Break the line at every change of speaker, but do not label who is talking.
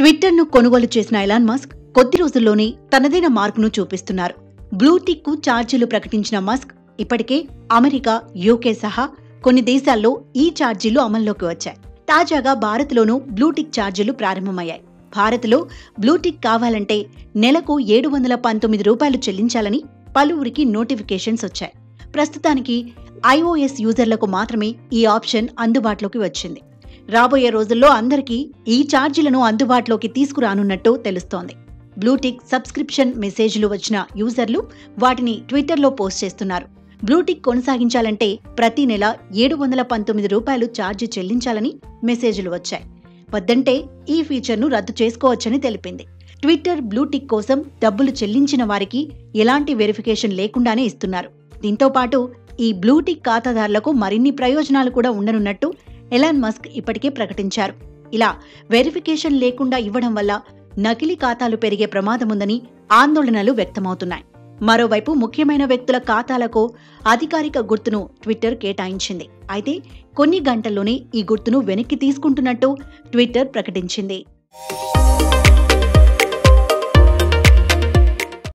ట్విట్టర్ను కొనుగోలు చేసిన Elon Musk కొద్ది రోజుల్లోనే తనదైన మార్కును చూపిస్తున్నారు బ్లూటిక్ కు ఛార్జీలు ప్రకటించిన మస్క్ ఇప్పటికే అమెరికా యూకే సహా కొన్ని దేశాల్లో ఈ ఛార్జీలు అమల్లోకి వచ్చాయి తాజాగా భారత్లోనూ బ్లూటిక్ ఛార్జీలు ప్రారంభమయ్యాయి భారత్లో బ్లూటిక్ కావాలంటే నెలకు ఏడు వందల పంతొమ్మిది రూపాయలు చెల్లించాలని పలువురికి నోటిఫికేషన్స్ వచ్చాయి ప్రస్తుతానికి ఐఓఎస్ యూజర్లకు మాత్రమే ఈ ఆప్షన్ అందుబాటులోకి వచ్చింది రాబోయే రోజుల్లో అందరికీ ఈ ఛార్జీలను అందుబాటులోకి తీసుకురానున్నట్టు తెలుస్తోంది బ్లూటిక్ సబ్స్క్రిప్షన్ మెసేజ్లు వచ్చిన యూజర్లు వాటిని ట్విట్టర్లో పోస్ట్ చేస్తున్నారు బ్లూటిక్ కొనసాగించాలంటే ప్రతి నెల ఏడు వందల పంతొమ్మిది రూపాయలు ఛార్జీ చెల్లించాలని మెసేజ్లు వచ్చాయి వద్దంటే ఈ ఫీచర్ను రద్దు చేసుకోవచ్చని తెలిపింది ట్విట్టర్ బ్లూటిక్ కోసం డబ్బులు చెల్లించిన వారికి ఎలాంటి వెరిఫికేషన్ లేకుండానే ఇస్తున్నారు దీంతో పాటు ఈ బ్లూటిక్ ఖాతాదారులకు మరిన్ని ప్రయోజనాలు కూడా ఉండనున్నట్టు ఎలాన్ మస్క్ ఇప్పటికే ప్రకటించారు ఇలా వెరిఫికేషన్ లేకుండా ఇవ్వడం వల్ల నకిలీ ఖాతాలు పెరిగే ప్రమాదముందని ఆందోళనలు వ్యక్తమవుతున్నాయి మరోవైపు ముఖ్యమైన వ్యక్తుల ఖాతాలకు అధికారిక గుర్తును ట్విట్టర్ కేటాయించింది అయితే కొన్ని గంటల్లోనే ఈ గుర్తును వెనక్కి తీసుకుంటున్నట్టు ట్విట్టర్ ప్రకటించింది